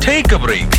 Take a break.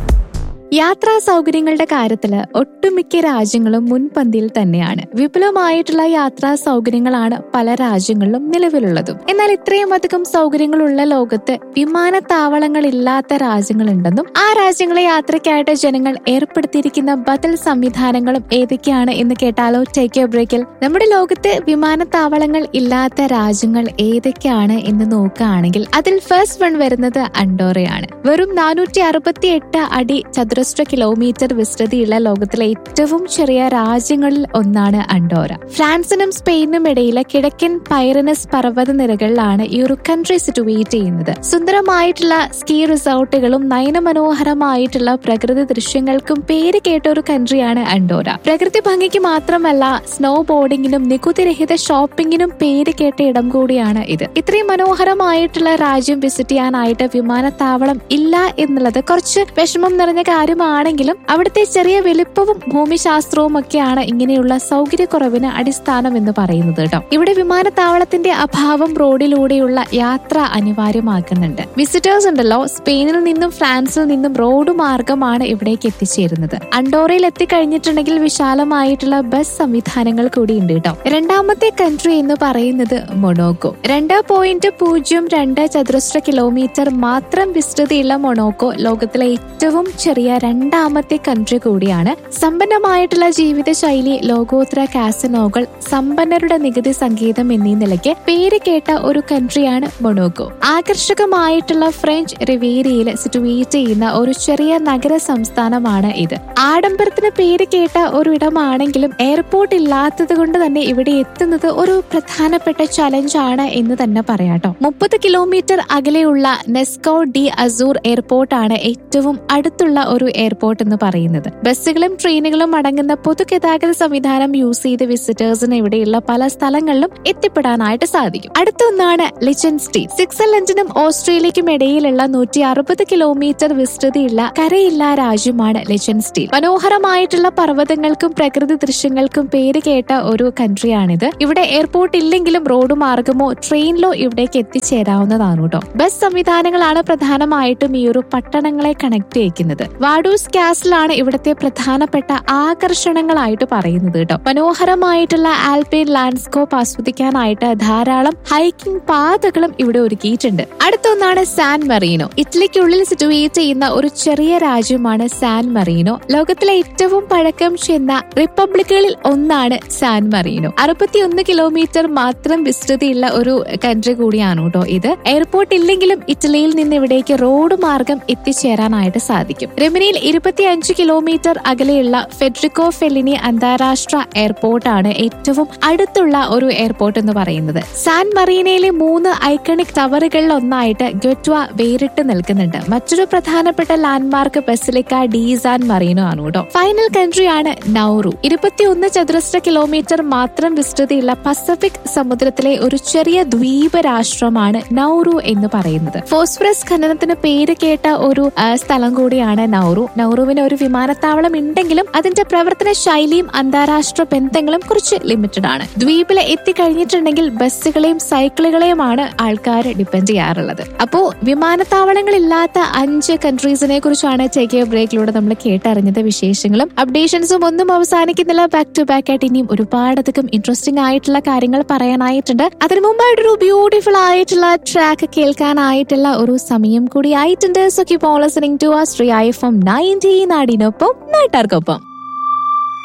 യാത്രാ സൗകര്യങ്ങളുടെ കാര്യത്തില് ഒട്ടുമിക്ക രാജ്യങ്ങളും മുൻപന്തിയിൽ തന്നെയാണ് വിപുലമായിട്ടുള്ള യാത്രാ സൗകര്യങ്ങളാണ് പല രാജ്യങ്ങളിലും നിലവിലുള്ളതും എന്നാൽ ഇത്രയും അധികം സൗകര്യങ്ങളുള്ള ലോകത്ത് വിമാനത്താവളങ്ങൾ ഇല്ലാത്ത രാജ്യങ്ങളുണ്ടെന്നും ആ രാജ്യങ്ങളെ യാത്രയ്ക്കായിട്ട് ജനങ്ങൾ ഏർപ്പെടുത്തിയിരിക്കുന്ന ബദൽ സംവിധാനങ്ങളും ഏതൊക്കെയാണ് എന്ന് കേട്ടാലോ ടേക്ക് എ ബ്രേക്കിൽ നമ്മുടെ ലോകത്ത് വിമാനത്താവളങ്ങൾ ഇല്ലാത്ത രാജ്യങ്ങൾ ഏതൊക്കെയാണ് എന്ന് നോക്കുകയാണെങ്കിൽ അതിൽ ഫസ്റ്റ് വൺ വരുന്നത് അണ്ടോറയാണ് വെറും നാനൂറ്റി അറുപത്തി എട്ട് അടി ചതുരശ്ര കിലോമീറ്റർ വിസ്തൃതിയുള്ള ലോകത്തിലെ ഏറ്റവും ചെറിയ രാജ്യങ്ങളിൽ ഒന്നാണ് അണ്ടോറ ഫ്രാൻസിനും സ്പെയിനും ഇടയിലെ കിഴക്കൻ പൈറനസ് പർവ്വത നിരകളിലാണ് ഈ ഒരു കൺട്രി സിറ്റുവേറ്റ് ചെയ്യുന്നത് സുന്ദരമായിട്ടുള്ള സ്കീ റിസോർട്ടുകളും നയനമനോഹരമായിട്ടുള്ള പ്രകൃതി ദൃശ്യങ്ങൾക്കും പേര് കേട്ട ഒരു കൺട്രിയാണ് അണ്ടോറ പ്രകൃതി ഭംഗിക്ക് മാത്രമല്ല സ്നോ ബോർഡിങ്ങിനും നികുതിരഹിത ഷോപ്പിങ്ങിനും പേര് കേട്ട ഇടം കൂടിയാണ് ഇത് ഇത്രയും മനോഹരമായിട്ടുള്ള രാജ്യം വിസിറ്റ് ചെയ്യാനായിട്ട് വിമാനത്താവളം ഇല്ല എന്നുള്ളത് കുറച്ച് വിഷമം നിറഞ്ഞ കാര്യമാണെങ്കിലും അവിടുത്തെ ചെറിയ വലിപ്പവും ഭൂമിശാസ്ത്രവും ഒക്കെയാണ് ഇങ്ങനെയുള്ള സൗകര്യക്കുറവിന് അടിസ്ഥാനം എന്ന് പറയുന്നത് കേട്ടോ ഇവിടെ വിമാനത്താവളത്തിന്റെ അഭാവം റോഡിലൂടെയുള്ള യാത്ര അനിവാര്യമാക്കുന്നുണ്ട് വിസിറ്റേഴ്സ് ഉണ്ടല്ലോ സ്പെയിനിൽ നിന്നും ഫ്രാൻസിൽ നിന്നും റോഡ് മാർഗമാണ് ഇവിടേക്ക് എത്തിച്ചേരുന്നത് അണ്ടോറയിൽ എത്തിക്കഴിഞ്ഞിട്ടുണ്ടെങ്കിൽ വിശാലമായിട്ടുള്ള ബസ് സംവിധാനങ്ങൾ കൂടി ഉണ്ട് കേട്ടോ രണ്ടാമത്തെ കൺട്രി എന്ന് പറയുന്നത് മൊണോക്കോ രണ്ട് പോയിന്റ് പൂജ്യം രണ്ട് ചതുരശ്ര കിലോമീറ്റർ മാത്രം വിസ്തൃതിയുള്ള മൊണോക്കോ ലോകത്തിലെ ഏറ്റവും ചെറിയ രണ്ടാമത്തെ കൺട്രി കൂടിയാണ് സമ്പന്നമായിട്ടുള്ള ജീവിതശൈലി ലോകോത്തര കാസിനോകൾ സമ്പന്നരുടെ നികുതി സംഗീതം എന്നീ നിലയ്ക്ക് പേര് കേട്ട ഒരു കൺട്രിയാണ് മൊണോക്കോ ആകർഷകമായിട്ടുള്ള ഫ്രഞ്ച് റിവേരിയയിൽ സിറ്റുവേറ്റ് ചെയ്യുന്ന ഒരു ചെറിയ നഗര സംസ്ഥാനമാണ് ഇത് ആഡംബരത്തിന് പേര് കേട്ട ഒരു ഇടമാണെങ്കിലും എയർപോർട്ട് ഇല്ലാത്തത് കൊണ്ട് തന്നെ ഇവിടെ എത്തുന്നത് ഒരു പ്രധാനപ്പെട്ട ചലഞ്ച് ആണ് എന്ന് തന്നെ പറയാട്ടോ മുപ്പത് കിലോമീറ്റർ അകലെയുള്ള നെസ്കോ ഡി അസൂർ എയർപോർട്ടാണ് ഏറ്റവും അടുത്തുള്ള ഒരു എയർപോർട്ട് എന്ന് പറയുന്നത് ബസ്സുകളും ട്രെയിനുകളും അടങ്ങുന്ന പൊതുഗതാഗത സംവിധാനം യൂസ് ചെയ്ത് വിസിറ്റേഴ്സിന് ഇവിടെയുള്ള പല സ്ഥലങ്ങളിലും എത്തിപ്പെടാനായിട്ട് സാധിക്കും അടുത്ത ഒന്നാണ് ലിച്ചൻസ്റ്റീൻ സ്വിറ്റ്സർലൻഡിനും ഓസ്ട്രേലിയക്കും ഇടയിലുള്ള നൂറ്റി അറുപത് കിലോമീറ്റർ വിസ്തൃതിയുള്ള കരയില്ല രാജ്യമാണ് ലിച്ചൻസ്റ്റീൻ മനോഹരമായിട്ടുള്ള പർവ്വതങ്ങൾക്കും പ്രകൃതി ദൃശ്യങ്ങൾക്കും പേര് കേട്ട ഒരു കൺട്രിയാണിത് ഇവിടെ എയർപോർട്ട് ഇല്ലെങ്കിലും റോഡ് മാർഗമോ ട്രെയിനിലോ ഇവിടേക്ക് എത്തിച്ചേരാവുന്നതാണ് കേട്ടോ ബസ് സംവിധാനങ്ങളാണ് പ്രധാനമായിട്ടും ഈ ഒരു പട്ടണങ്ങളെ കണക്ട് ചെയ്യിക്കുന്നത് വാഡൂസ് കാസിലാണ് ഇവിടുത്തെ പ്രധാനപ്പെട്ട ആകർഷണങ്ങളായിട്ട് പറയുന്നത് കേട്ടോ മനോഹരമായിട്ടുള്ള ആൽപൈൻ ലാൻഡ്സ്കോപ്പ് ആസ്വദിക്കാനായിട്ട് ധാരാളം ഹൈക്കിംഗ് പാതകളും ഇവിടെ ഒരുക്കിയിട്ടുണ്ട് അടുത്തൊന്നാണ് സാൻ മറീനോ ഇറ്റലിക്കുള്ളിൽ സിറ്റുവേറ്റ് ചെയ്യുന്ന ഒരു ചെറിയ രാജ്യമാണ് സാൻ മറീനോ ലോകത്തിലെ ഏറ്റവും പഴക്കം ചെന്ന റിപ്പബ്ലിക്കുകളിൽ ഒന്നാണ് സാൻ മറീനോ അറുപത്തിയൊന്ന് കിലോമീറ്റർ മാത്രം വിസ്തൃതിയുള്ള ഒരു കൺട്രി കൂടിയാണ് കേട്ടോ ഇത് എയർപോർട്ട് ഇല്ലെങ്കിലും ഇറ്റലിയിൽ നിന്ന് ഇവിടേക്ക് റോഡ് മാർഗം എത്തിച്ചേരാനായിട്ട് സാധിക്കും റെമിനിയിൽ ഇരുപത്തിയഞ്ച് കിലോമീറ്റർ അകലെയുള്ള ഫെഡ്രിക്കോ ഫെലിനി അന്താരാഷ്ട്ര എയർപോർട്ടാണ് ഏറ്റവും അടുത്തുള്ള ഒരു എയർപോർട്ട് എന്ന് പറയുന്നത് സാൻ മറീനയിലെ മൂന്ന് ഐക്കണിക് ടവറുകളിൽ ഒന്നായിട്ട് ഗൊറ്റ്വ വേറിട്ട് നിൽക്കുന്നുണ്ട് മറ്റൊരു പ്രധാനപ്പെട്ട landmark Basilica di San Marino ആണ് കേട്ടോ ഫൈനൽ കൺട്രിയാണ് നൌറു ഇരുപത്തിയൊന്ന് ചതുരശ്ര കിലോമീറ്റർ മാത്രം വിസ്തൃതിയുള്ള പസഫിക് സമുദ്രത്തിലെ ഒരു ചെറിയ ദ്വീപ രാഷ്ട്രമാണ് നൌറു എന്ന് പറയുന്നത് ഫോസ്ഫറസ് ഖനനത്തിന് പേര് കേട്ട ഒരു ആ, സ്ഥലം കൂടിയാണ് നൌറു നൌറുവിന് ഒരു വിമാനത്താവളം ഉണ്ടെങ്കിലും അതിന്റെ പ്രവർത്തന ശൈലിയും അന്താരാഷ്ട്ര ബന്ധങ്ങളും കുറച്ച് ലിമിറ്റഡ് ആണ് ദ്വീപിൽ എത്തിക്കഴിഞ്ഞിട്ടുണ്ടെങ്കിൽ ബസ്സുകളെയും സൈക്കിളുകളെയുമാണ് ആൾക്കാർ ഡിപ്പെൻഡ് ചെയ്യാറുള്ളത് അപ്പോ വിമാനത്താവളങ്ങളില്ലാത്ത അഞ്ച് കൺട്രീസിനെ കുറിച്ചാണ് ടേക്ക് എ ബ്രേക്കിലൂടെ നമ്മൾ കേട്ടറിഞ്ഞത് വിശേഷങ്ങളും അപ്ഡേഷൻസും ഒന്നും അവസാനിക്കുന്നില്ല ബാക്ക് ടു ബാക്ക് ആയിട്ട് ഇനിയും ഒരുപാടധികം ഇൻട്രസ്റ്റിംഗ് ആയിട്ടുള്ള കാര്യങ്ങൾ പറയാനായിട്ടുണ്ട് അതിനു മുമ്പായിട്ടൊരു ബ്യൂട്ടിഫുൾ ആയിട്ടുള്ള ട്രാക്ക് കേൾക്കാനായിട്ടുള്ള ഒരു സമയം കൂടി ആയിട്ടുണ്ട് so keep on listening to ആ ശ്രീ ഐ എഫ് എം നയൻറ്റീൻ നാടിനൊപ്പം നാട്ടാർക്കൊപ്പം